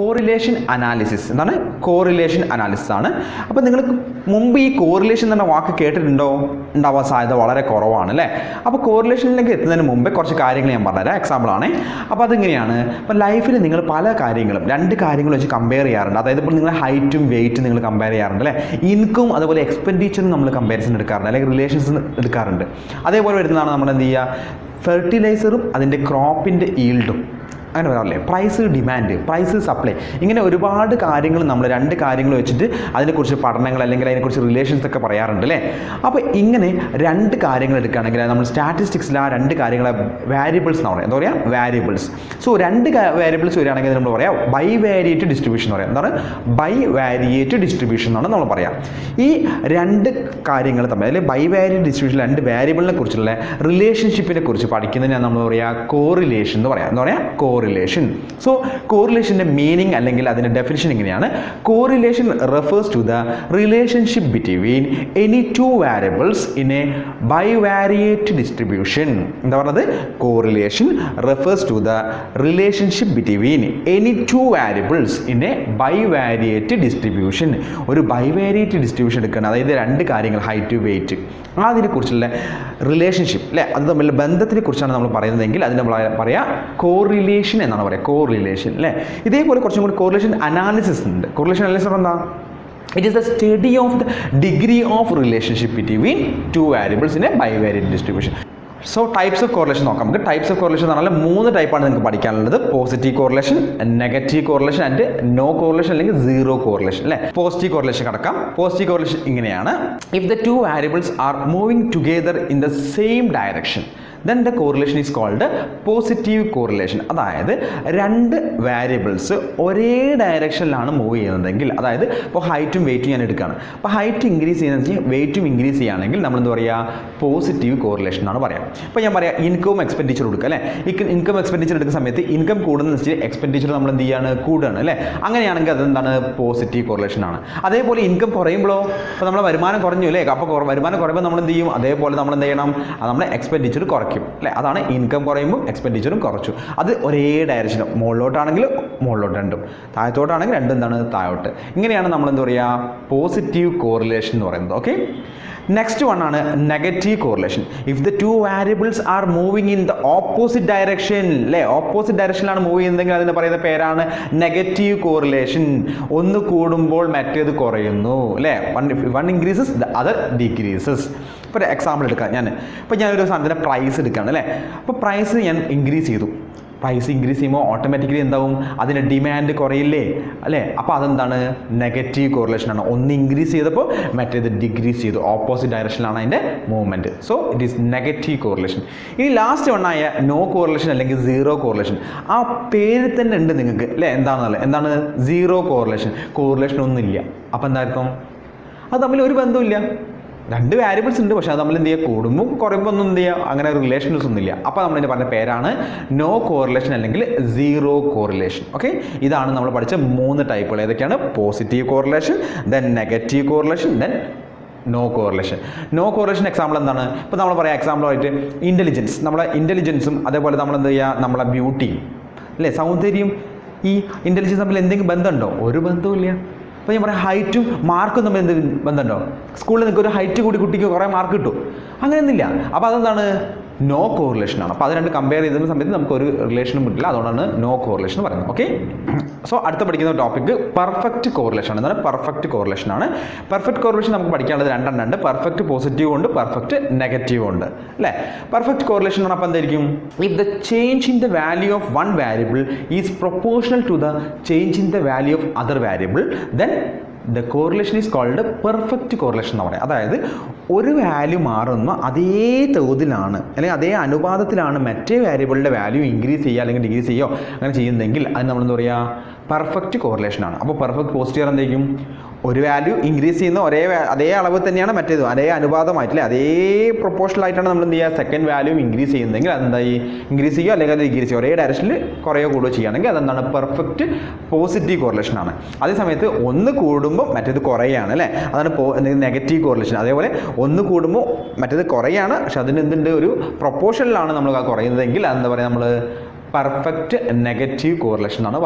correlation analysis എന്താണ് correlation analysis ആണ് അപ്പോൾ നിങ്ങൾ മുമ്പ് ഈ കോറിലേഷൻ എന്ന വാക്ക് കേട്ടിട്ടുണ്ടോ ഉണ്ടാവാൻ സാധ്യത വളരെ കുറവാണ് അല്ലേ അപ്പോൾ കോറിലേഷനിലേക്ക് എത്തുന്നതിന് മുമ്പേ കുറച്ച് കാര്യങ്ങൾ ഞാൻ പറഞ്ഞുതരാം എക്സാമ്പിൾ ആണ് അപ്പോൾ അതെങ്ങനെയാണ് ഇപ്പോൾ ലൈഫിൽ നിങ്ങൾ പല കാര്യങ്ങളും രണ്ട് കാര്യങ്ങൾ വെച്ച് കമ്പയർ ചെയ്യാറുണ്ട് അതായത് ഇപ്പോൾ നിങ്ങൾ ഹൈറ്റും വെയിറ്റും നിങ്ങൾ കമ്പയർ ചെയ്യാറുണ്ട് അല്ലേ ഇൻകം അതുപോലെ എക്സ്പെൻഡിച്ചറും നമ്മൾ കമ്പാരിസൺ എടുക്കാറുണ്ട് അല്ലെങ്കിൽ റിലേഷൻസ് എടുക്കാറുണ്ട് അതേപോലെ വരുന്നതാണ് നമ്മൾ എന്ത് ചെയ്യുക ഫെർട്ടിലൈസറും അതിൻ്റെ ക്രോപ്പിൻ്റെ ഈൽഡും അങ്ങനെ പറയാറില്ലേ പ്രൈസ് ഡിമാൻഡ് പ്രൈസ് സപ്ലൈ ഇങ്ങനെ ഒരുപാട് കാര്യങ്ങൾ നമ്മൾ രണ്ട് കാര്യങ്ങൾ വെച്ചിട്ട് അതിനെക്കുറിച്ച് പഠനങ്ങൾ അല്ലെങ്കിൽ അതിനെക്കുറിച്ച് റിലേഷൻസ് ഒക്കെ പറയാറുണ്ട് അല്ലേ അപ്പോൾ ഇങ്ങനെ രണ്ട് കാര്യങ്ങൾ എടുക്കുകയാണെങ്കിൽ നമ്മൾ സ്റ്റാറ്റിസ്റ്റിക്സിൽ ആ രണ്ട് കാര്യങ്ങളെ വാരിയബിൾസ് എന്ന് പറയാം എന്താ പറയുക വാരിയബിൾസ് സോ രണ്ട് വാരിയബിൾസ് വരികയാണെങ്കിൽ നമ്മൾ പറയാം ബൈ വാരിയേറ്റ് ഡിസ്ട്രിബ്യൂഷൻ എന്ന് പറയാം എന്താണ് ബൈ വാരിയേറ്റ് ഡിസ്ട്രിബ്യൂഷൻ എന്നാണ് നമ്മൾ പറയാം ഈ രണ്ട് കാര്യങ്ങൾ തമ്മിൽ അല്ലെങ്കിൽ ബൈ വാരിയേറ്റ് ഡിസ്ട്രിബ്യൂഷൻ രണ്ട് വാരിയബിളിനെ കുറിച്ചുള്ള റിലേഷൻഷിപ്പിനെ കുറിച്ച് പഠിക്കുന്നതിനാണ് നമ്മൾ പറയുക കോറിലേഷൻ എന്ന് പറയാം എന്താ പറയുക കോറിലേഷൻ സോ കോറിലേഷൻ്റെ മീനിങ് അല്ലെങ്കിൽ അതിൻ്റെ ഡെഫിനിഷൻ ഇങ്ങനെയാണ് correlation refers to the relationship between any two variables in a bivariate distribution എന്താ പറയുന്നത് correlation refers to the relationship between any two variables in a bivariate distribution ഒരു ബൈവാരിയേറ്റ് ഡിസ്ട്രിബ്യൂഷൻ എടുക്കണം അതായത് രണ്ട് കാര്യങ്ങൾ ഹൈറ്റ് വെയിറ്റ് അതിനെക്കുറിച്ചുള്ള relationship അല്ലേ അത് തമ്മിലുള്ള ബന്ധത്തിനെ കുറിച്ചാണ് നമ്മൾ പറയുന്നതെങ്കിൽ അതിന് നമ്മൾ പറയാം കോറിലേഷൻ എന്നാണ് പറയുക കോറിലേഷൻ അല്ലേ ഇതേപോലെ കുറച്ചും കൂടി കോറിലേഷൻ അനാലിസിസ് ഉണ്ട് കോറിലേഷൻ അനാലിസിസ് എന്താ it is the study of the degree of relationship between two variables in a bivariate distribution so types of correlation നോക്കാം നമുക്ക് ടൈപ്സ് ഓഫ് കോറിലേഷൻ എന്ന് പറഞ്ഞാൽ മൂന്ന് ടൈപ്പാണ് നിങ്ങൾക്ക് പഠിക്കാനുള്ളത് positive correlation negative correlation and no correlation അല്ലെങ്കിൽ സീറോ കോറിലേഷൻ അല്ലേ പോസിറ്റീവ് കോറിലേഷൻ കടക്കാം പോസിറ്റീവ് കോറിലേഷൻ ഇങ്ങനെയാണ് if the two variables are moving together in the same direction then the correlation is called positive correlation അതായത് രണ്ട് variables ഒരേ ഡയറക്ഷനിലാണ് move ചെയ്യുന്നതെങ്കിൽ അതായത് ഇപ്പോൾ ഹൈറ്റും വെയിറ്റും ഞാൻ എടുക്കുകയാണ് അപ്പോൾ ഹൈറ്റ് ഇൻക്രീസ് ചെയ്യുന്ന വെയിറ്റും ഇൻക്രീസ് ചെയ്യുകയാണെങ്കിൽ നമ്മൾ എന്താ പറയുക പോസിറ്റീവ് കോറിലേഷൻ എന്നാണ് പറയാം ഇപ്പോൾ ഞാൻ പറയാം ഇൻകവും എക്സ്പെൻഡിച്ചർ കൊടുക്കുക അല്ലേ ഇൻകം എക്സ്പെൻഡിച്ചർ എടുക്കുന്ന സമയത്ത് ഇൻകം കൂടുന്ന വെച്ച് എക്സ്പെൻഡിച്ചർ നമ്മൾ എന്ത് ചെയ്യാണ് കൂടുകയാണ് അല്ലേ അങ്ങനെയാണെങ്കിൽ അതെന്താണ് പോസിറ്റീവ് കോറിലേഷൻ ആണ് അതേപോലെ ഇൻകം കുറയുമ്പോഴോ ഇപ്പോൾ നമ്മുടെ വരുമാനം കുറഞ്ഞു അല്ലേ അപ്പോൾ കുറ- വരുമാനം കുറയുമ്പോൾ നമ്മൾ എന്ത് ചെയ്യും അതേപോലെ നമ്മൾ എന്ത് ചെയ്യണം അത് നമ്മുടെ എക്സ്പെൻഡിച്ചർ കുറയ്ക്കും അല്ലേ അതാണ് ഇൻകം കുറയുമ്പോൾ എക്സ്പെൻഡിച്ചറും കുറച്ചു അത് ഒരേ ഡയറക്ഷൻ മുകളിലോട്ടാണെങ്കിൽ മുകളിലോട്ട് രണ്ടും താഴത്തോട്ടാണെങ്കിൽ രണ്ടും എന്താണ് താഴോട്ട് ഇങ്ങനെയാണ് നമ്മൾ എന്താ പറയുക പോസിറ്റീവ് കോറിലേഷൻ എന്ന് പറയുന്നത് ഓക്കെ നെക്സ്റ്റ് വൺ ആണ് negative correlation if the two variables are moving in the opposite direction അല്ലേ ഓപ്പോസിറ്റ് ഡയറക്ഷനിലാണ് മൂവ് ചെയ്യുന്നതെങ്കിൽ അതിന് പറയുന്ന പേരാണ് നെഗറ്റീവ് കോറിലേഷൻ ഒന്ന് കൂടുമ്പോൾ മറ്റേത് കുറയുന്നു അല്ലേ one one increases the other decreases ഇപ്പോൾ ഒരു എക്സാമ്പിൾ എടുക്കാം ഞാൻ ഇപ്പോൾ ഞാനൊരു സാധനത്തിൻ്റെ പ്രൈസ് എടുക്കുകയാണ് അല്ലേ അപ്പോൾ പ്രൈസ് ഞാൻ ഇൻക്രീസ് ചെയ്തു പ്രൈസ് ഇൻക്രീസ് ചെയ്യുമ്പോൾ ഓട്ടോമാറ്റിക്കലി എന്താവും അതിൻ്റെ ഡിമാൻഡ് കുറയില്ലേ അല്ലേ അപ്പോൾ അതെന്താണ് നെഗറ്റീവ് കോറിലേഷൻ ആണ് ഒന്ന് ഇൻക്രീസ് ചെയ്തപ്പോൾ മറ്റേത് ഡിക്രീസ് ചെയ്തു ഓപ്പോസിറ്റ് ഡയറക്ഷനിലാണ് അതിൻ്റെ movement so it is negative correlation ഇനി ലാസ്റ്റ് വണ്ണായ നോ കോറിലേഷൻ അല്ലെങ്കിൽ സീറോ കോറിലേഷൻ ആ പേര് തന്നെ ഉണ്ട് നിങ്ങൾക്ക് അല്ലേ എന്താണെന്നല്ലേ എന്താണ് സീറോ കോറിലേഷൻ കോറിലേഷൻ ഒന്നുമില്ല അപ്പോൾ എന്തായിരിക്കും അത് തമ്മിൽ ഒരു ബന്ധമില്ല രണ്ട് വാരിയബിൾസ് ഉണ്ട് പക്ഷേ അത് നമ്മൾ എന്ത് ചെയ്യുക കൂടുമ്പോൾ കുറയുമ്പോൾ ഒന്നും എന്ത് ചെയ്യുക അങ്ങനെ റിലേഷൻസ് ഒന്നുമില്ല അപ്പോൾ നമ്മൾ ഇതിന് പറഞ്ഞ പേരാണ് നോ കോറിലേഷൻ അല്ലെങ്കിൽ സീറോ കോറിലേഷൻ ഓക്കെ ഇതാണ് നമ്മൾ പഠിച്ച മൂന്ന് ടൈപ്പുകൾ ഏതൊക്കെയാണ് positive correlation then negative correlation then no correlation no correlation example എന്താണ് ഇപ്പോൾ നമ്മൾ പറയാം എക്സാമ്പിൾ ആയിട്ട് ഇൻ്റലിജൻസ് നമ്മളെ ഇൻ്റലിജൻസും അതേപോലെ നമ്മൾ എന്ത് ചെയ്യുക നമ്മളെ ബ്യൂട്ടിയും അല്ലേ സൗന്ദര്യം ഈ ഇൻ്റലിജൻസ് തമ്മിൽ എന്തെങ്കിലും ബന്ധമുണ്ടോ ഒരു ബന്ധവുമില്ല അപ്പോൾ ഞാൻ പറയാം ഹൈറ്റും മാർക്കും തമ്മിൽ എന്ത് ബന്ധമുണ്ടോ സ്കൂളിൽ നിങ്ങൾക്ക് ഒരു ഹൈറ്റ് കൂടി കുട്ടിക്ക് കുറേ മാർക്ക് കിട്ടും അങ്ങനെയൊന്നുമില്ല അപ്പോൾ അതെന്താണ് നോ കോറിലേഷൻ ആണ് അപ്പോൾ അത് രണ്ട് കമ്പയർ ചെയ്യുന്ന സമയത്ത് നമുക്ക് ഒരു റിലേഷനും കിട്ടില്ല അതുകൊണ്ടാണ് നോ കോറിലേഷൻ പറയുന്നത് ഓക്കെ സോ അടുത്ത പഠിക്കുന്ന ടോപ്പിക്ക് പെർഫെക്റ്റ് കോറിലേഷൻ ആണ് എന്താണ് പെർഫെക്റ്റ് കോറിലേഷൻ ആണ് പെർഫെക്റ്റ് കോറിലേഷൻ നമുക്ക് പഠിക്കാനുള്ളത് രണ്ടെണ്ണം ഉണ്ട് പെർഫെക്റ്റ് പോസിറ്റീവ് ഉണ്ട് പെർഫെക്റ്റ് നെഗറ്റീവ് ഉണ്ട് അല്ലേ പെർഫെക്റ്റ് കോറിലേഷൻ എന്ന് പറഞ്ഞാൽ എന്തായിരിക്കും if the change in the value of one variable is proportional to the change in the value of other variable then the correlation is called perfect correlation എന്ന് പറയാം അതായത് ഒരു value മാറുന്ന അതേ തോതിലാണ് അല്ലെങ്കിൽ അതേ അനുപാതത്തിലാണ് മറ്റേ വാരിയബിളിൻ്റെ വാല്യൂ ഇൻക്രീസ് ചെയ്യുക അല്ലെങ്കിൽ ഡിഗ്രീസ് ചെയ്യുകയോ അങ്ങനെ ചെയ്യുന്നെങ്കിൽ അത് നമ്മൾ എന്താ പറയുക പെർഫെക്റ്റ് കോറിലേഷൻ ആണ് അപ്പോൾ പെർഫെക്റ്റ് പോസിറ്റീവ് എന്തായിരിക്കും ഒരു വാല്യൂ ഇൻക്രീസ് ചെയ്യുന്ന ഒരേ വാ- അതേ അളവ് തന്നെയാണ് മറ്റേത് അതേ അനുപാതമായിട്ടില്ലേ അതേ പ്രൊപ്പോഷണൽ ആയിട്ടാണ് നമ്മൾ എന്ത് ചെയ്യുക സെക്കൻഡ് വാല്യൂ ഇൻക്രീസ് ചെയ്യുന്നതെങ്കിൽ അതെന്തായി ഇൻക്രീസ് ചെയ്യുക അല്ലെങ്കിൽ അത് ഡിഗ്രീസ് ചെയ്യുക ഒരേ ഡയറക്ഷനിൽ കുറയോ കൂടുകയോ ചെയ്യുകയാണെങ്കിൽ അതെന്താണ് പെർഫെക്റ്റ് പോസിറ്റീവ് കോറിലേഷൻ ആണ് അതേ സമയത്ത് ഒന്ന് കൂടുമ്പോൾ മറ്റേത് കുറയാണ് അല്ലേ അതാണ് നെഗറ്റീവ് കോറിലേഷൻ അതേപോലെ ഒന്ന് കൂടുമ്പോൾ മറ്റേത് കുറയാണ് പക്ഷെ അതിന് എന്തുണ്ട് ഒരു പ്രൊപ്പോഷനിലാണ് നമ്മൾ ആ കുറയുന്നതെങ്കിൽ അതെന്താ പറയുക നമ്മൾ പെർഫെക്റ്റ് നെഗറ്റീവ് കോറിലേഷൻ എന്നാണ് പറയുന്നത്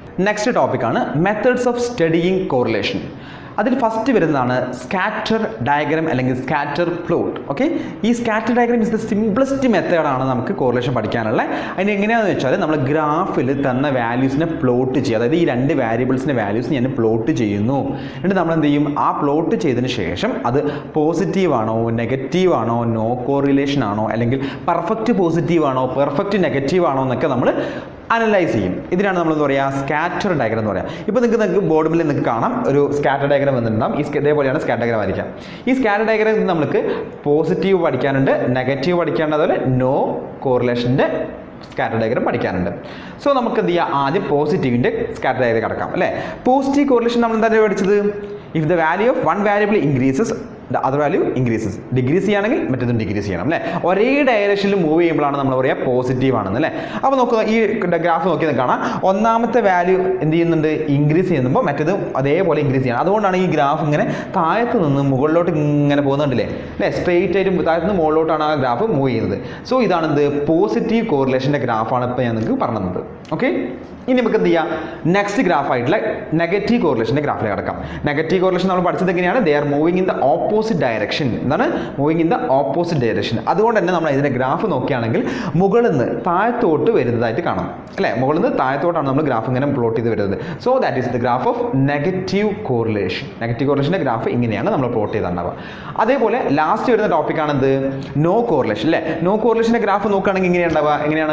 നെക്സ്റ്റ് ടോപ്പിക്കാണ് മെത്തേഡ്സ് ഓഫ് സ്റ്റഡിയിങ് കോറിലേഷൻ അതിൽ ഫസ്റ്റ് വരുന്നതാണ് സ്കാറ്റർ ഡയഗ്രാം അല്ലെങ്കിൽ സ്കാറ്റർ പ്ലോട്ട് ഓക്കെ ഈ scatter diagram is the simplest മെത്തേഡാണ് നമുക്ക് കോറിലേഷൻ പഠിക്കാനുള്ള അതിന് എങ്ങനെയാണെന്ന് വെച്ചാൽ നമ്മൾ ഗ്രാഫിൽ തന്ന വാല്യൂസിനെ പ്ലോട്ട് ചെയ്യുക അതായത് ഈ രണ്ട് വാരിയബിൾസിൻ്റെ വാല്യൂസ് ഞാൻ പ്ലോട്ട് ചെയ്യുന്നു എന്നിട്ട് നമ്മൾ എന്ത് ചെയ്യും ആ പ്ലോട്ട് ചെയ്തതിന് ശേഷം അത് പോസിറ്റീവ് ആണോ നെഗറ്റീവ് ആണോ നോ കോറിലേഷൻ ആണോ അല്ലെങ്കിൽ പെർഫെക്റ്റ് പോസിറ്റീവ് ആണോ പെർഫെക്റ്റ് നെഗറ്റീവ് ആണോ എന്നൊക്കെ നമ്മൾ അനലൈസ് ചെയ്യും ഇതിനാണ് നമ്മൾ എന്താ പറയുക സ്കാറ്റർ ഡയഗ്രം എന്ന് പറയുക ഇപ്പോൾ നിങ്ങൾക്ക് നിങ്ങൾക്ക് ബോർഡിൽ നിങ്ങൾക്ക് കാണാം ഒരു സ്കാറ്റർ ഡയഗ്രം വന്നിട്ടുണ്ടാകും ഈ സ്ക- ഇതേപോലെയാണ് സ്കാറ്റർ ഡയഗ്രം വരയ്ക്കുക ഈ സ്കാറ്റർ ഡയഗ്രം നമുക്ക് പോസിറ്റീവ് പഠിക്കാനുണ്ട് നെഗറ്റീവ് പഠിക്കാനുണ്ട് അതുപോലെ നോ കോറിലേഷൻ്റെ സ്കാറ്റർ ഡയഗ്രം പഠിക്കാനുണ്ട് സോ നമുക്ക് എന്ത് ചെയ്യാം ആദ്യം പോസിറ്റീവിൻ്റെ സ്കാറ്റർ ഡയഗ്രം കിടക്കാം അല്ലേ പോസിറ്റീവ് കോറിലേഷൻ നമ്മൾ എന്താണ് പഠിച്ചത് if the value of one variable increases the other value increases decreases ചെയ്യുകയാണെങ്കിൽ മറ്റേതും ഡിഗ്രീസ് ചെയ്യണം അല്ലേ ഒരേ ഡയറക്ഷനിൽ മൂവ് ചെയ്യുമ്പോഴാണ് നമ്മൾ പറയുക പോസിറ്റീവ് ആണെന്ന് അല്ലേ അപ്പോൾ നോക്കുക ഈ ഗ്രാഫ് നോക്കി കാണാം ഒന്നാമത്തെ വാല്യൂ എന്ത് ചെയ്യുന്നുണ്ട് ഇൻക്രീസ് ചെയ്യുമ്പോൾ മറ്റേതും അതേപോലെ ഇൻക്രീസ് ചെയ്യണം അതുകൊണ്ടാണ് ഈ ഗ്രാഫ് ഇങ്ങനെ താഴത്ത് നിന്ന് മുകളിലോട്ട് ഇങ്ങനെ പോകുന്നുണ്ടല്ലേ അല്ലേ സ്ട്രെയിറ്റ് ആയിട്ട് താഴത്ത് നിന്ന് മുകളിലോട്ടാണ് ആ ഗ്രാഫ് മൂവ് ചെയ്യുന്നത് സോ ഇതാണ് എന്ത് പോസിറ്റീവ് കോറിലേഷൻ്റെ ഗ്രാഫാണ് ഇപ്പോൾ ഞാൻ നിങ്ങൾക്ക് പറഞ്ഞു തന്നത് ഓക്കെ ഇനി നമുക്ക് എന്ത് ചെയ്യാം നെക്സ്റ്റ് ഗ്രാഫ് ആയിട്ടുള്ള നെഗറ്റീവ് കോറിലേഷൻ്റെ ഗ്രാഫിലേക്ക് കിടക്കാം നെഗറ്റീവ് കോറിലേഷൻ നമ്മൾ പഠിച്ചത് എങ്ങനെയാണ് they are moving in the opposite direction എന്താണ് moving in the opposite direction അതുകൊണ്ട് തന്നെ നമ്മൾ ഇതിൻ്റെ ഗ്രാഫ് നോക്കുകയാണെങ്കിൽ മുകളിൽ നിന്ന് താഴത്തോട്ട് വരുന്നതായിട്ട് കാണാം അല്ലേ മുകളിൽ നിന്ന് താഴത്തോട്ടാണ് നമ്മൾ ഗ്രാഫ് ഇങ്ങനെ പ്ലോട്ട് ചെയ്ത് വരുന്നത് so that is the graph of negative correlation negative കോറിലേഷൻ്റെ ഗ്രാഫ് ഇങ്ങനെയാണ് നമ്മൾ പ്ലോട്ട് ചെയ്തിട്ടുണ്ടാവുക അതേപോലെ ലാസ്റ്റ് വരുന്ന ടോപ്പിക്കാണ് എന്ത് നോ കോറിലേഷൻ അല്ലേ നോ കോറിലേഷൻ്റെ ഗ്രാഫ് നോക്കുകയാണെങ്കിൽ ഇങ്ങനെയാണ് ഉണ്ടാവുക എങ്ങനെയാണ്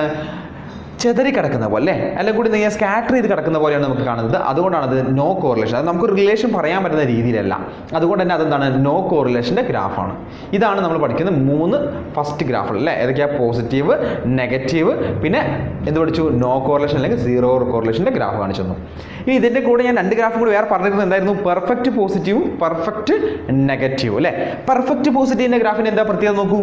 ചെതറി കിടക്കുന്ന പോലെ അല്ലേ അല്ലെങ്കിൽ കൂടി നിങ്ങൾ സ്കാറ്റർ ചെയ്ത് കിടക്കുന്ന പോലെയാണ് നമുക്ക് കാണുന്നത് അതുകൊണ്ടാണ് അത് നോ കോറിലേഷൻ അത് നമുക്ക് റിലേഷൻ പറയാൻ പറ്റുന്ന രീതിയിലല്ല അതുകൊണ്ട് തന്നെ അതെന്താണ് നോ കോറിലേഷൻ്റെ ഗ്രാഫാണ് ഇതാണ് നമ്മൾ പഠിക്കുന്ന മൂന്ന് ഫസ്റ്റ് ഗ്രാഫുകൾ അല്ലേ ഏതൊക്കെയാ പോസിറ്റീവ് നെഗറ്റീവ് പിന്നെ എന്ത് പഠിച്ചു നോ കോറിലേഷൻ അല്ലെങ്കിൽ സീറോ കോറിലേഷൻ്റെ ഗ്രാഫ് കാണിച്ചു തന്നു ഇനി ഇതിൻ്റെ കൂടെ ഞാൻ രണ്ട് ഗ്രാഫും കൂടി വേറെ പറഞ്ഞിരുന്നത് എന്തായിരുന്നു പെർഫെക്റ്റ് പോസിറ്റീവും പെർഫെക്റ്റ് നെഗറ്റീവും അല്ലേ പെർഫെക്റ്റ് പോസിറ്റീവിൻ്റെ ഗ്രാഫിന് എന്താ പ്രത്യേകത നോക്കൂ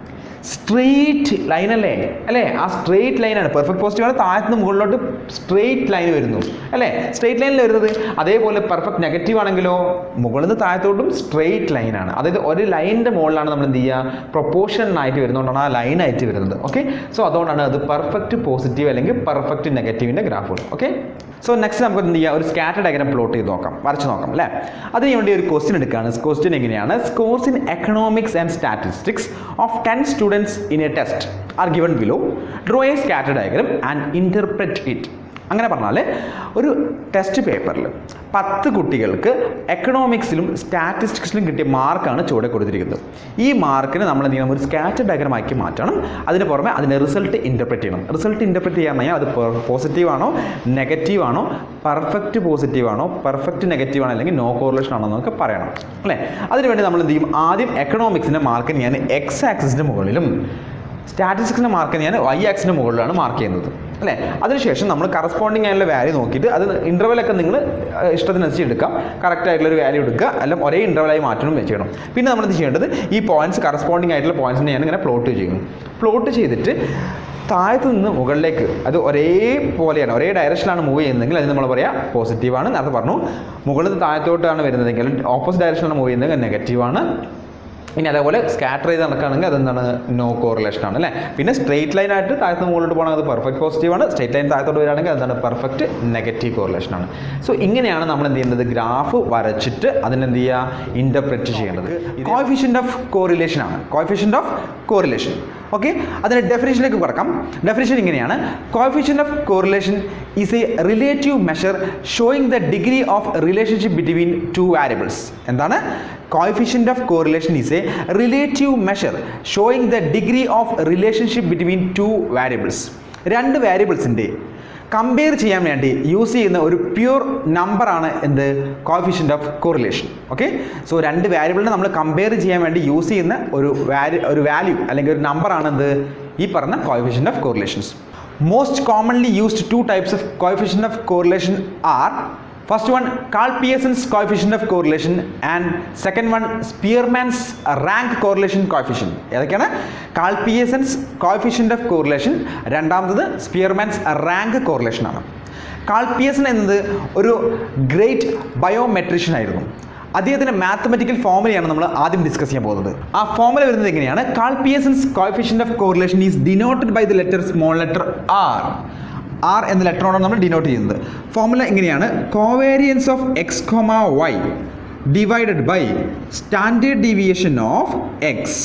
സ്ട്രെയിറ്റ് ലൈൻ അല്ലേ അല്ലേ ആ സ്ട്രെയിറ്റ് ലൈനാണ് പെർഫെക്റ്റ് പോസിറ്റീവ് ആണ് താഴത്തുനിന്ന് മുകളിലോട്ട് സ്ട്രെയിറ്റ് ലൈൻ വരുന്നു അല്ലേ സ്ട്രെയിറ്റ് ലൈനിൽ വരുന്നത് അതേപോലെ പെർഫെക്റ്റ് നെഗറ്റീവ് ആണെങ്കിലോ മുകളിൽ നിന്ന് താഴത്തോട്ടും സ്ട്രെയിറ്റ് ലൈനാണ് അതായത് ഒരു ലൈനിൻ്റെ മുകളിലാണ് നമ്മൾ എന്ത് ചെയ്യുക പ്രൊപ്പോർഷൻ ആയിട്ട് വരുന്നതുകൊണ്ടാണ് ആ ലൈൻ ആയിട്ട് വരുന്നത് ഓക്കെ സോ അതുകൊണ്ടാണ് അത് പെർഫെക്റ്റ് പോസിറ്റീവ് അല്ലെങ്കിൽ പെർഫെക്റ്റ് നെഗറ്റീവിൻ്റെ ഗ്രാഫുകൾ ഓക്കെ സോ നെക്സ്റ്റ് നമുക്ക് എന്ത് ചെയ്യാം ഒരു സ്കാറ്റർ ഡയഗ്രാം പ്ലോട്ട് ചെയ്ത് നോക്കാം വരച്ച് നോക്കാം അല്ലേ അതിന് വേണ്ടി ഒരു ക്വസ്റ്റ്യൻ എടുക്കുകയാണ് ക്വസ്റ്റ്യൻ എങ്ങനെയാണ് scores in economics and statistics of ten students in a test are given below draw a scatter diagram and interpret it അങ്ങനെ പറഞ്ഞാൽ ഒരു ടെസ്റ്റ് പേപ്പറിൽ പത്ത് കുട്ടികൾക്ക് എക്കണോമിക്സിലും സ്റ്റാറ്റിസ്റ്റിക്സിലും കിട്ടിയ മാർക്കാണ് ചുവടെ കൊടുത്തിരിക്കുന്നത് ഈ മാർക്കിന് നമ്മൾ എന്ത് ചെയ്യണം ഒരു സ്കാറ്റർ ഡയഗ്രാം ആക്കി മാറ്റണം അതിന് പുറമെ അതിൻ്റെ റിസൾട്ട് ഇൻ്റർപ്രറ്റ് ചെയ്യണം റിസൾട്ട് ഇൻ്റർപ്രറ്റ് ചെയ്യാൻ കഴിഞ്ഞാൽ അത് പോസിറ്റീവ് ആണോ നെഗറ്റീവ് ആണോ പെർഫെക്റ്റ് പോസിറ്റീവ് ആണോ പെർഫെക്റ്റ് നെഗറ്റീവ് ആണോ അല്ലെങ്കിൽ നോ കോറിലേഷൻ ആണോ എന്നൊക്കെ പറയണം അല്ലേ അതിനുവേണ്ടി നമ്മൾ എന്ത് ചെയ്യും ആദ്യം എക്കണോമിക്സിൻ്റെ മാർക്ക് ഞാൻ എക്സ് ആക്സിസിൻ്റെ മുകളിലും സ്റ്റാറ്റിസ്റ്റിക്സിൻ്റെ മാർക്ക് ഞാൻ വൈ ആക്സിൻ്റെ മുകളിലാണ് മാർക്ക് ചെയ്യുന്നത് അല്ലേ അതിനുശേഷം നമ്മൾ കറസ്പോണ്ടിങ് ആയിട്ടുള്ള വാല്യൂ നോക്കിയിട്ട് അത് ഇൻ്റർവെലൊക്കെ നിങ്ങൾ ഇഷ്ടത്തിനനുസരിച്ച് എടുക്കാം കറക്റ്റ് ആയിട്ടുള്ള ഒരു വാല്യൂ എടുക്കുക അല്ലെങ്കിൽ ഒരേ ഇൻ്റർവെലായി മാറ്റണം ചെയ്യണം പിന്നെ നമ്മൾ എന്ത് ചെയ്യേണ്ടത് ഈ പോയിന്റ്സ് കറസ്പോണ്ടിങ് ആയിട്ടുള്ള പോയിന്റ്സിനെ ഞാൻ ഇങ്ങനെ പ്ലോട്ട് ചെയ്യും പ്ലോട്ട് ചെയ്തിട്ട് താഴത്ത് നിന്ന് മുകളിലേക്ക് അത് ഒരേ പോലെയാണ് ഒരേ ഡയറക്ഷനിലാണ് മൂവ് ചെയ്യുന്നതെങ്കിൽ അത് നമ്മൾ പറയാം പോസിറ്റീവാണ് നേരത്തെ പറഞ്ഞു മുകളിൽ നിന്ന് താഴത്തോട്ടാണ് വരുന്നതെങ്കിൽ ഓപ്പോസിറ്റ് ഡയറക്ഷനിലാണ് മൂവ് ചെയ്യുന്നതെങ്കിൽ നെഗറ്റീവാണ് ഇനി അതേപോലെ സ്കാറ്റർ ചെയ്ത് നടക്കുകയാണെങ്കിൽ അതെന്താണ് നോ കോറിലേഷൻ ആണ് അല്ലേ പിന്നെ സ്ട്രെയിറ്റ് ലൈൻ ആയിട്ട് താഴത്ത് മുകളിലോട്ട് പോകണമെങ്കിൽ അത് പെർഫെക്റ്റ് പോസിറ്റീവ് ആണ് സ്ട്രെയിറ്റ് ലൈൻ താഴത്തോട്ട് വരികയാണെങ്കിൽ അതാണ് പെർഫെക്റ്റ് നെഗറ്റീവ് കോറിലേഷൻ ആണ് സോ ഇങ്ങനെയാണ് നമ്മൾ എന്ത് ചെയ്യുന്നത് ഗ്രാഫ് വരച്ചിട്ട് അതിനെന്ത് ചെയ്യുക ഇൻ്റർപ്രറ്റ് ചെയ്യേണ്ടത് കോഫിഷ്യൻ്റ് ഓഫ് കോറിലേഷൻ ആണ് കോഫിഷ്യൻ്റ് ഓഫ് കോറിലേഷൻ ഓക്കെ അതിൻ്റെ ഡെഫിനേഷനിലേക്ക് കിടക്കാം ഡെഫിനേഷൻ ഇങ്ങനെയാണ് coefficient of correlation is a relative measure showing the degree of relationship between two variables എന്താണ് coefficient of correlation is a relative measure showing the degree of relationship between two variables രണ്ട് വാരിയബിൾസിൻ്റെ compare ചെയ്യാൻ വേണ്ടി use ചെയ്യുന്ന ഒരു pure നമ്പറാണ് എന്ത് coefficient of correlation okay so രണ്ട് വാരിയബിളിനെ നമ്മൾ കമ്പയർ ചെയ്യാൻ വേണ്ടി യൂസ് ചെയ്യുന്ന ഒരു വാല്യൂ ഒരു വാല്യൂ അല്ലെങ്കിൽ ഒരു നമ്പറാണ് എന്ത് ഈ പറഞ്ഞ coefficient of correlations most commonly used two types of coefficient of correlation are first one Karl Pearson's coefficient of correlation and second one Spearman's rank correlation coefficient ഏതൊക്കെയാണ് Karl Pearson's coefficient of correlation രണ്ടാമത്തത് Spearman's rank correlation ആണ് Karl Pearson എന്നത് ഒരു great ബയോമെട്രീഷ്യൻ ആയിരുന്നു അദ്ദേഹത്തിൻ്റെ mathematical ഫോമുലയാണ് നമ്മൾ ആദ്യം discuss ചെയ്യാൻ പോകുന്നത് ആ ഫോമുല വരുന്നത് എങ്ങനെയാണ് Karl Pearson's coefficient of correlation is denoted by the letter small letter r r എന്ന ലെറ്ററോടാണ് നമ്മൾ ഡിനോട്ട് ചെയ്യുന്നത് ഫോർമുല ഇങ്ങനെയാണ് covariance of x comma y divided by standard deviation of x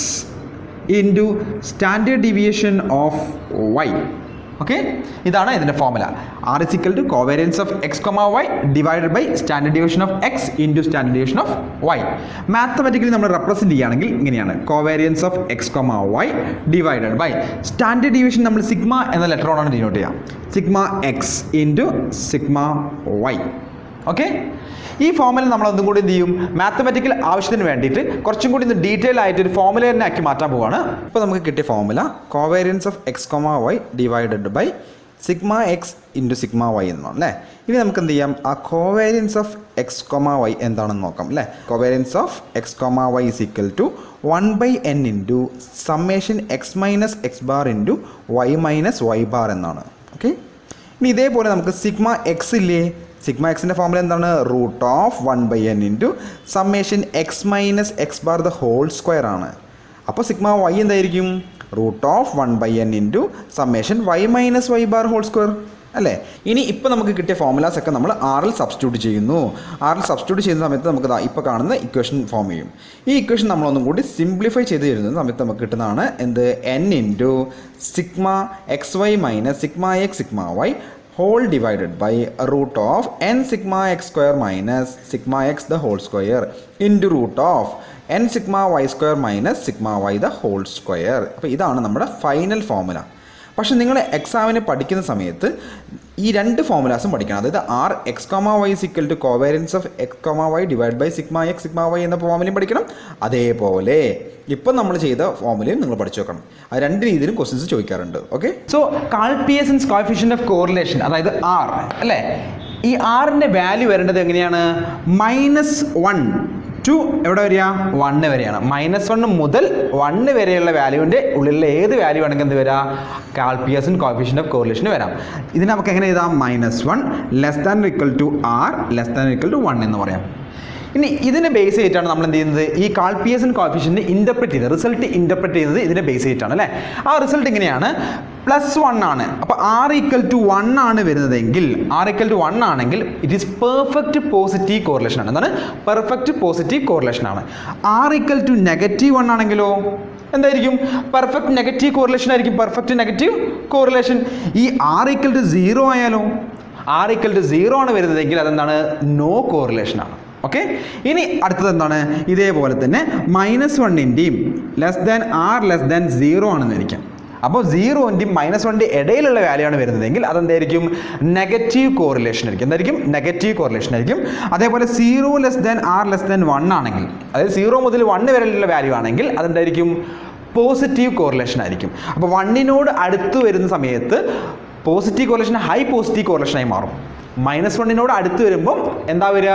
into standard deviation of y okay ഇതാണ് ഇതിൻ്റെ formula r is equal to covariance of x comma y divided by standard division of x into standard division of y mathematically നമ്മൾ represent ചെയ്യുകയാണെങ്കിൽ ഇങ്ങനെയാണ് covariance of x comma y divided by standard division നമ്മൾ sigma എന്ന ലെറ്ററോടാണ് denote ചെയ്യുക sigma x into sigma y okay ഈ formula നമ്മൾ ഒന്നും കൂടി എന്ത് ചെയ്യും മാത്തമാറ്റിക്കൽ ആവശ്യത്തിന് വേണ്ടിയിട്ട് കുറച്ചും കൂടി ഒന്ന് ഡീറ്റെയിൽ ആയിട്ട് ഒരു ഫോമുല തന്നെ ആക്കി മാറ്റാൻ പോവാണ് ഇപ്പോൾ നമുക്ക് കിട്ടിയ formula covariance of x comma y divided by sigma x into sigma y എന്നാണ് അല്ലേ ഇനി നമുക്ക് എന്ത് ചെയ്യാം ആ covariance of x comma y എന്താണെന്ന് നോക്കാം അല്ലേ covariance of x comma y is equal to one by n into summation x minus x bar into y minus y bar എന്നാണ് ഓക്കെ ഇനി ഇതേപോലെ നമുക്ക് സിഗ്മ എക്സ് ഇല്ലേ സിഗ്മ എക്സിൻ്റെ formula എന്താണ് root of one by n into summation x minus x bar the whole square ആണ് അപ്പോൾ sigma y എന്തായിരിക്കും root of one by n into summation y minus y bar whole square അല്ലേ ഇനി ഇപ്പോൾ നമുക്ക് കിട്ടിയ ഫോമുലാസ് ഒക്കെ നമ്മൾ ആറിൽ സബ്സ്റ്റിറ്റ്യൂട്ട് ചെയ്യുന്നു ആറിൽ സബ്സ്റ്റിറ്റ്യൂട്ട് ചെയ്യുന്ന സമയത്ത് നമുക്ക് ദാ ഇപ്പോൾ കാണുന്ന ഇക്വേഷൻ ഫോം ചെയ്യും ഈ ഇക്വേഷൻ നമ്മളൊന്നും കൂടി സിംപ്ലിഫൈ ചെയ്ത് തരുന്ന സമയത്ത് നമുക്ക് കിട്ടുന്നതാണ് എന്ത് n into sigma x y minus sigma x sigma y whole divided by root of n sigma x square minus sigma x the whole square into root of n sigma y square minus sigma y the whole square അപ്പോൾ ഇതാണ് നമ്മുടെ final formula പക്ഷെ നിങ്ങൾ എക്സാമിന് പഠിക്കുന്ന സമയത്ത് ഈ രണ്ട് ഫോമുലാസും പഠിക്കണം അതായത് r x comma y is equal to covariance of x comma y divide by sigma x sigma y എന്ന ഫോമുലയും പഠിക്കണം അതേപോലെ ഇപ്പം നമ്മൾ ചെയ്ത ഫോമുലയും നിങ്ങൾ പഠിച്ചു വെക്കണം അത് രണ്ട് രീതിയിലും ക്വസ്റ്റ്യൻസ് ചോദിക്കാറുണ്ട് okay so Karl Pearson's coefficient of correlation അതായത് ആർ അല്ലേ ഈ ആറിൻ്റെ വാല്യൂ വരേണ്ടത് എങ്ങനെയാണ് മൈനസ് വൺ ടു എവിടെ വരിക വണ്ണ് വരെയാണ് മൈനസ് വണ്ണ് മുതൽ വണ്ണ് വരെയുള്ള വാല്യൂവിൻ്റെ ഉള്ളിലുള്ള ഏത് വാല്യൂ ആണെങ്കിൽ എന്ത് വരാം കാൽപിയസൻ കോഫിഷ്യൻ ഓഫ് കോറിലേഷന് വരാം ഇതിന് നമുക്ക് എങ്ങനെ എഴുതാം minus one less than equal to r less than equal to one എന്ന് പറയാം ഇനി ഇതിനെ ബേസ് ചെയ്തിട്ടാണ് നമ്മൾ എന്ത് ചെയ്യുന്നത് ഈ കാൾപിയസൻ കോഫിഷ്യൻ്റ് ഇൻ്റർപ്രറ്റ് ചെയ്യുന്നത് റിസൾട്ട് ഇൻ്റർപ്രറ്റ് ചെയ്യുന്നത് ഇതിനെ ബേസ് ചെയ്തിട്ടാണ് അല്ലേ ആ റിസൾട്ട് ഇങ്ങനെയാണ് പ്ലസ് വൺ ആണ് അപ്പോൾ ആർ ഈക്വൽ ടു വൺ ആണ് വരുന്നതെങ്കിൽ ആർ ഈക്വൽ ടു വൺ ആണെങ്കിൽ it is perfect positive correlation ആണ് എന്താണ് പെർഫെക്റ്റ് പോസിറ്റീവ് കോറിലേഷൻ ആണ് r equal to negative one ആണെങ്കിലോ എന്തായിരിക്കും പെർഫെക്റ്റ് നെഗറ്റീവ് കോറിലേഷൻ ആയിരിക്കും പെർഫെക്റ്റ് നെഗറ്റീവ് കോറിലേഷൻ ഈ ആർ ഈക്വൽ ടു സീറോ ആയാലോ ആർ ഈക്വൽ ടു സീറോ ആണ് വരുന്നതെങ്കിൽ അതെന്താണ് നോ കോറിലേഷൻ ആണ് ഓക്കെ ഇനി അടുത്തത് എന്താണ് ഇതേപോലെ തന്നെ മൈനസ് വണ്ണിൻ്റെയും less than r less than zero ആണെന്ന് ഇരിക്കാം അപ്പോൾ സീറോൻ്റെയും മൈനസ് വണ്ണിൻ്റെ ഇടയിലുള്ള വാല്യൂ ആണ് വരുന്നതെങ്കിൽ അതെന്തായിരിക്കും നെഗറ്റീവ് കോറിലേഷൻ ആയിരിക്കും എന്തായിരിക്കും നെഗറ്റീവ് കോറിലേഷൻ ആയിരിക്കും അതേപോലെ zero less than r less than one ആണെങ്കിൽ അതായത് സീറോ മുതൽ വണ്ണ് വരെയുള്ള വാല്യൂ ആണെങ്കിൽ അതെന്തായിരിക്കും പോസിറ്റീവ് കോറിലേഷൻ ആയിരിക്കും അപ്പോൾ വണ്ണിനോട് അടുത്ത് വരുന്ന സമയത്ത് പോസിറ്റീവ് കോറിലേഷൻ ഹൈ പോസിറ്റീവ് കോറിലേഷനായി മാറും മൈനസ് വണ്ണിനോട് അടുത്ത് വരുമ്പം എന്താ വരിക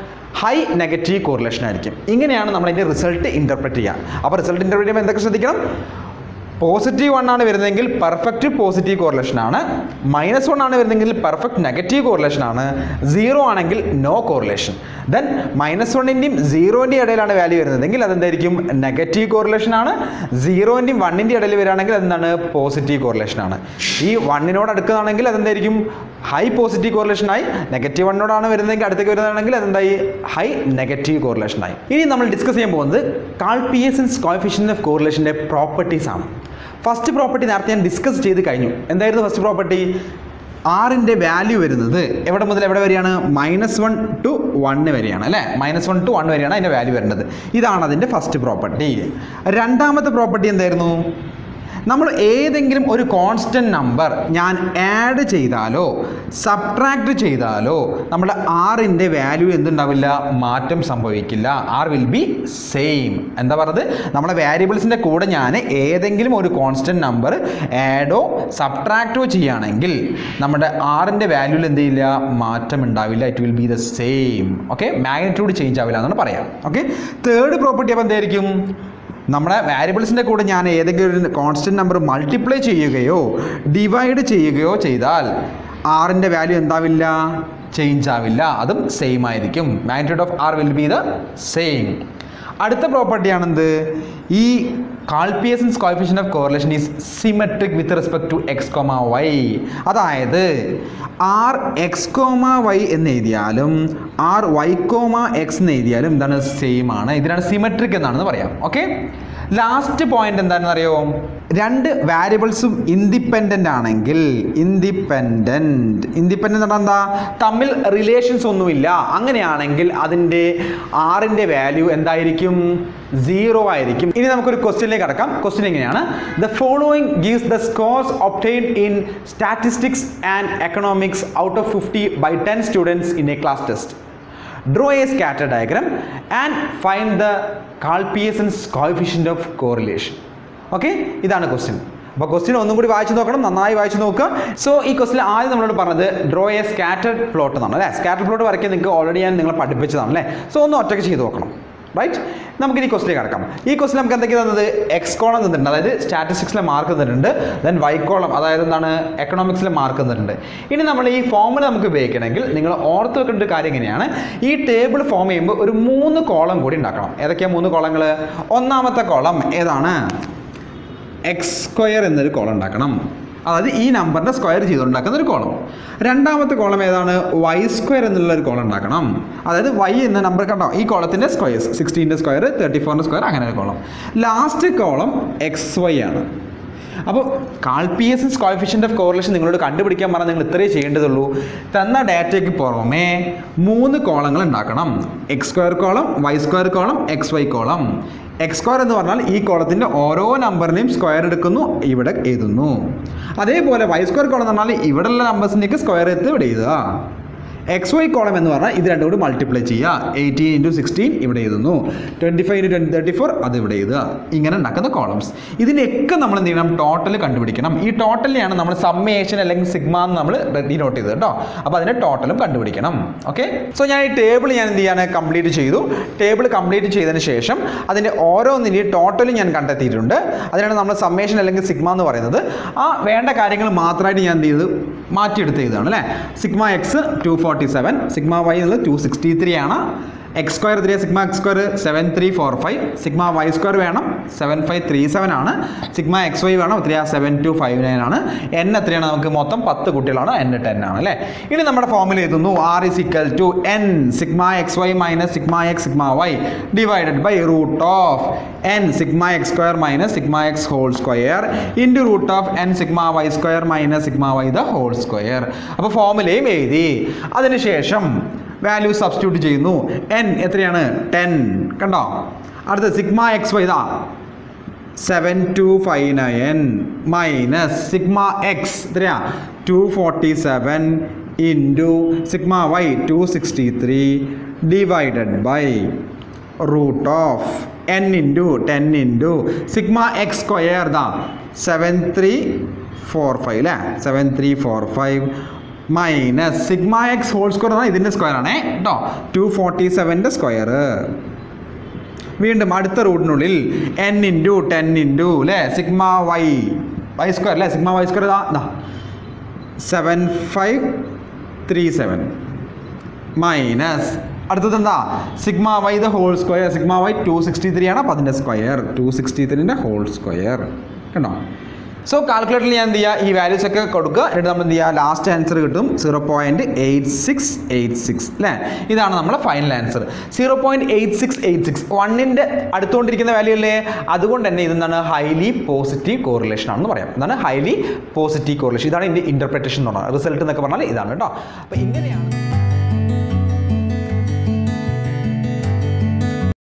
ഹൈ നെഗറ്റീവ് കോറിലേഷൻ ആയിരിക്കും ഇങ്ങനെയാണ് നമ്മൾ അതിൻ്റെ റിസൾട്ട് ഇൻ്റർപ്രറ്റ് ചെയ്യുക അപ്പോൾ റിസൾട്ട് ഇൻ്റർപ്രറ്റ് ചെയ്യുമ്പോൾ എന്തൊക്കെ ശ്രദ്ധിക്കണം പോസിറ്റീവ് വൺ ആണ് വരുന്നതെങ്കിൽ പെർഫെക്റ്റ് പോസിറ്റീവ് കോറിലേഷൻ ആണ് മൈനസ് വൺ ആണ് വരുന്നതെങ്കിൽ പെർഫെക്റ്റ് നെഗറ്റീവ് കോറിലേഷൻ ആണ് സീറോ ആണെങ്കിൽ നോ കോറിലേഷൻ ദെൻ മൈനസ് വണ്ണിൻ്റെയും സീറോൻ്റെയും ഇടയിലാണ് വാല്യൂ വരുന്നതെങ്കിൽ അതെന്തായിരിക്കും നെഗറ്റീവ് കോറിലേഷൻ ആണ് സീറോൻ്റെയും വണ്ണിൻ്റെ ഇടയിൽ വരികയാണെങ്കിൽ അതെന്താണ് പോസിറ്റീവ് കോറിലേഷൻ ആണ് ഈ വണ്ണിനോട് അടുക്കുന്നതാണെങ്കിൽ അതെന്തായിരിക്കും ഹൈ പോസിറ്റീവ് കോറിലേഷൻ ആയി നെഗറ്റീവ് വണ്ണോടാണ് വരുന്നതെങ്കിൽ അടുത്തേക്ക് വരുന്നതാണെങ്കിൽ അതെന്തായി ഹൈ നെഗറ്റീവ് കോറിലേഷൻ ആയി ഇനി നമ്മൾ ഡിസ്കസ് ചെയ്യാൻ പോകുന്നത് കാൾപിയസൻസ് കോഫിഷ്യൻ ഓഫ് കോറിലേഷൻ്റെ പ്രോപ്പർട്ടീസ് ആണ് ഫസ്റ്റ് പ്രോപ്പർട്ടി നേരത്തെ ഞാൻ ഡിസ്കസ് ചെയ്ത് കഴിഞ്ഞു എന്തായിരുന്നു ഫസ്റ്റ് പ്രോപ്പർട്ടി ആറിൻ്റെ വാല്യൂ വരുന്നത് എവിടെ മുതൽ എവിടെ വരെയാണ് മൈനസ് വൺ ടു വണ്ണ് വരെയാണ് അല്ലേ മൈനസ് വൺ ടു വൺ വരെയാണ് അതിൻ്റെ വാല്യൂ വരുന്നത് ഇതാണ് അതിൻ്റെ ഫസ്റ്റ് പ്രോപ്പർട്ടി രണ്ടാമത്തെ പ്രോപ്പർട്ടി എന്തായിരുന്നു നമ്മൾ ഏതെങ്കിലും ഒരു കോൺസ്റ്റൻറ്റ് നമ്പർ ഞാൻ ആഡ് ചെയ്താലോ സബ്ട്രാക്ട് ചെയ്താലോ നമ്മുടെ ആറിൻ്റെ വാല്യൂ എന്തുണ്ടാവില്ല മാറ്റം സംഭവിക്കില്ല ആർ വിൽ ബി സെയിം എന്താ പറഞ്ഞത് നമ്മുടെ വാരിയബിൾസിൻ്റെ കൂടെ ഞാൻ ഏതെങ്കിലും ഒരു കോൺസ്റ്റൻറ്റ് നമ്പർ ആഡോ സബ്ട്രാക്റ്റോ ചെയ്യുകയാണെങ്കിൽ നമ്മുടെ ആറിൻ്റെ വാല്യൂവിൽ എന്ത് ചെയ്യില്ല മാറ്റം ഉണ്ടാവില്ല it will be the same okay magnitude change ആവില്ല എന്നാണ് പറയാം ഓക്കെ തേർഡ് പ്രോപ്പർട്ടി അപ്പോൾ എന്തായിരിക്കും നമ്മുടെ വാരിയബിൾസിൻ്റെ കൂടെ ഞാൻ ഏതെങ്കിലും ഒരു കോൺസ്റ്റൻറ്റ് നമ്പർ മൾട്ടിപ്ലൈ ചെയ്യുകയോ ഡിവൈഡ് ചെയ്യുകയോ ചെയ്താൽ ആറിൻ്റെ വാല്യൂ എന്താവില്ല ചേഞ്ച് ആവില്ല അതും സെയിം ആയിരിക്കും magnitude of r will be the same അടുത്ത പ്രോപ്പർട്ടിയാണെന്ത് ഈ Karl Pearson's coefficient of correlation is symmetric with respect to x comma y അതായത് ആർ എക്സ് കോമ വൈ എന്ന് എഴുതിയാലും ആർ വൈ കോമ എക്സ് എന്ന് എഴുതിയാലും എന്താണ് സെയിം ആണ് ഇതിനാണ് സിമെട്രിക് എന്നാണെന്ന് പറയാം ഓക്കെ ലാസ്റ്റ് പോയിന്റ് എന്താണെന്ന് അറിയോ രണ്ട് വാരിയബിൾസും ഇൻഡിപെൻഡൻ്റ് ആണെങ്കിൽ ഇൻഡിപെൻഡൻറ്റ് ഇൻഡിപെൻഡൻ്റ് എന്ന് പറഞ്ഞാൽ എന്താ തമ്മിൽ റിലേഷൻസ് ഒന്നുമില്ല അങ്ങനെയാണെങ്കിൽ അതിൻ്റെ ആറിൻ്റെ വാല്യൂ എന്തായിരിക്കും സീറോ ആയിരിക്കും ഇനി നമുക്കൊരു ക്വസ്റ്റ്യനിലേക്ക് കടക്കാം ക്വസ്റ്റ്യൻ എങ്ങനെയാണ് the following gives the scores obtained in statistics and economics out of fifty by ten students in a class test draw a scatter diagram and find the Carl-Pearson's coefficient of correlation okay ഇതാണ് question അപ്പോൾ question ഒന്നും കൂടി വായിച്ചു നോക്കണം നന്നായി വായിച്ചു നോക്കുക so ഈ ക്വസ്റ്റ്യൻ ആദ്യം നമ്മളോട് പറഞ്ഞത് ഡ്രോ എ സ്കാറ്റർ പ്ലോട്ട് എന്നാണ് അല്ലേ സ്കാറ്റർ പ്ലോട്ട് വരയ്ക്കാൻ നിങ്ങൾക്ക് ഓൾറെഡി ഞാൻ നിങ്ങളെ പഠിപ്പിച്ചതാണ് അല്ലേ സോ ഒന്ന് ഒറ്റയ്ക്ക് ചെയ്ത് നോക്കണം റൈറ്റ് നമുക്ക് ഇനി ക്വസ്റ്റിലേക്ക് കടക്കാം ഈ ക്വസ്റ്റിൽ നമുക്ക് എന്തൊക്കെയാണ് തന്നത് എക്സ് കോളം തന്നിട്ടുണ്ട് അതായത് സ്റ്റാറ്റിസ്റ്റിക്സിലെ മാർക്ക് തന്നിട്ടുണ്ട് ദെൻ വൈ കോളം അതായത് എന്താണ് എക്കണോമിക്സിലെ മാർക്ക് തന്നിട്ടുണ്ട് ഇനി നമ്മൾ ഈ ഫോമിൽ നമുക്ക് ഉപയോഗിക്കണമെങ്കിൽ നിങ്ങൾ ഓർത്ത് വെക്കേണ്ട ഒരു കാര്യം ഇങ്ങനെയാണ് ഈ ടേബിൾ ഫോം ചെയ്യുമ്പോൾ ഒരു മൂന്ന് കോളം കൂടി ഉണ്ടാക്കണം ഏതൊക്കെയാണ് മൂന്ന് കോളങ്ങൾ ഒന്നാമത്തെ കോളം ഏതാണ് എക്സ് സ്ക്വയർ എന്നൊരു കോളം ഉണ്ടാക്കണം അതായത് ഈ നമ്പറിൻ്റെ സ്ക്വയർ ചെയ്തുണ്ടാക്കുന്ന ഒരു കോളം രണ്ടാമത്തെ കോളം ഏതാണ് വൈ സ്ക്വയർ എന്നുള്ള ഒരു കോളം ഉണ്ടാക്കണം അതായത് വൈ എന്ന നമ്പർ കണ്ടോ ഈ കോളത്തിൻ്റെ സ്ക്വയർസ് സിക്സ്റ്റീൻ്റെ സ്ക്വയർ തേർട്ടി ഫോറിൻ്റെ സ്ക്വയർ അങ്ങനെ ഒരു column last column x y ആണ് അപ്പോൾ കാൾപിയസൻസ് കോഫിഷ്യൻ്റ് ഓഫ് കോറിലേഷൻ നിങ്ങളോട് കണ്ടുപിടിക്കാൻ പറഞ്ഞാൽ നിങ്ങൾ ഇത്രയേ ചെയ്യേണ്ടതുള്ളൂ തന്ന ഡാറ്റയ്ക്ക് പുറമേ മൂന്ന് കോളങ്ങൾ ഉണ്ടാക്കണം x square column y square column x y column x square എന്ന് പറഞ്ഞാൽ ഈ കോളത്തിൻ്റെ ഓരോ നമ്പറിനെയും സ്ക്വയർ എടുക്കുന്നു ഇവിടെ എഴുതുന്നു അതേപോലെ വൈ സ്ക്വയർ കോളം എന്ന് പറഞ്ഞാൽ ഇവിടെയുള്ള നമ്പേഴ്സിൻ്റെയൊക്കെ സ്ക്വയർ എടുത്ത് ഇവിടെ എഴുതുക എക്സ് വൈ കോളം എന്ന് പറഞ്ഞാൽ ഇത് രണ്ടും കൂടി മൾട്ടിപ്ലൈ ചെയ്യുക എയ്റ്റീൻ ഇൻറ്റു സിക്സ്റ്റീൻ ഇവിടെ എഴുതുന്നു twenty five into twenty thirty four അത് ഇവിടെ എഴുതുക ഇങ്ങനെ ഉണ്ടാക്കുന്ന കോളംസ് ഇതിനൊക്കെ നമ്മൾ എന്ത് ചെയ്യണം ടോട്ടൽ കണ്ടുപിടിക്കണം ഈ ടോട്ടലിനെയാണ് നമ്മൾ സമ്മേഷൻ അല്ലെങ്കിൽ സിഗ്മ എന്ന് നമ്മൾ ഡിനോട്ട് ചെയ്തത് കേട്ടോ അപ്പോൾ അതിൻ്റെ ടോട്ടലും കണ്ടുപിടിക്കണം ഓക്കെ സോ ഞാൻ ഈ ടേബിൾ ഞാൻ എന്ത് ചെയ്യാണ് കംപ്ലീറ്റ് ചെയ്തു ടേബിൾ കംപ്ലീറ്റ് ചെയ്തതിന് ശേഷം അതിൻ്റെ ഓരോന്നിൻ്റെയും ടോട്ടലും ഞാൻ കണ്ടെത്തിയിട്ടുണ്ട് അതിനാണ് നമ്മൾ സമ്മേഷൻ അല്ലെങ്കിൽ സിഗ്മ എന്ന് പറയുന്നത് ആ വേണ്ട കാര്യങ്ങൾ മാത്രമായിട്ട് ഞാൻ എന്ത് ചെയ്തു മാറ്റിയെടുത്ത് ചെയ്തതാണ് അല്ലേ sigma x two forty seven sigma y എന്നുള്ളത് ടു സിക്സ്റ്റി ത്രീ ആണ് x square three sigma x square seven three four five sigma y square വേണം സെവൻ ഫൈവ് ത്രീ സെവൻ ആണ് സിഗ്മ എക്സ് വൈ വേണം എത്രയാ സെവൻ ടു ഫൈവ് നയൻ ആണ് n എത്രയാണ് നമുക്ക് മൊത്തം പത്ത് കുട്ടികളാണ് എൻ ടെൻ ആണ് അല്ലേ ഇനി നമ്മുടെ ഫോമിൽ എഴുതുന്നു r is equal to n sigma x y minus sigma x sigma y divided by root of n sigma x square minus sigma x whole square into root of n sigma y square minus sigma y the whole square അപ്പോൾ ഫോമിലയും എഴുതി അതിനുശേഷം value substitute ചെയ്യുന്നു n എത്രയാണ് ten കണ്ടോ അടുത്ത sigma x y ഇതാ seven two five nine minus sigma x എത്രയാ two forty seven into sigma y two sixty three divided by root of n into ten into sigma x square ദാ seven three four five അല്ലേ seven three four five minus sigma x whole square എന്നാൽ ഇതിൻ്റെ square ആണേ കേട്ടോ to forty സെവൻ്റെ square വീണ്ടും അടുത്ത റൂട്ടിനുള്ളിൽ n into ten into അല്ലേ സിഗ്മ വൈ വൈ സ്ക്വയർ അല്ലേ സിഗ്മ വൈ സ്ക്വയർ ഇതാ seven five three seven minus അടുത്തത് എന്താ sigma y the whole square sigma y two sixty three ആണ് അപ്പോൾ അതിൻ്റെ സ്ക്വയർ ടു സിക്സ്റ്റി ത്രീൻ്റെ ഹോൾ സ്ക്വയർ കണ്ടോ സോ കാൽക്കുലേറ്ററിൽ ഞാൻ എന്ത് ചെയ്യുക ഈ വാല്യൂസ് ഒക്കെ കൊടുക്കുക എന്നിട്ട് നമ്മൾ എന്ത് ചെയ്യുക ലാസ്റ്റ് ആൻസർ കിട്ടും zero point eight six eight six അല്ലേ ഇതാണ് നമ്മുടെ final answer zero point eight six eight six വണ്ണിൻ്റെ അടുത്തുകൊണ്ടിരിക്കുന്ന വാല്യൂ അല്ലേ അതുകൊണ്ട് തന്നെ ഇതെന്താണ് ഹൈലി പോസിറ്റീവ് കോറിലേഷൻ ആണെന്ന് പറയാം എന്താണ് ഹൈലി പോസിറ്റീവ് കോറിലേഷൻ ഇതാണ് ഇതിൻ്റെ ഇൻ്റർപ്രിറ്റേഷൻ എന്ന് പറഞ്ഞാൽ റിസൾട്ട് എന്നൊക്കെ പറഞ്ഞാൽ ഇതാണ് കേട്ടോ അപ്പോൾ ഇങ്ങനെയാണ്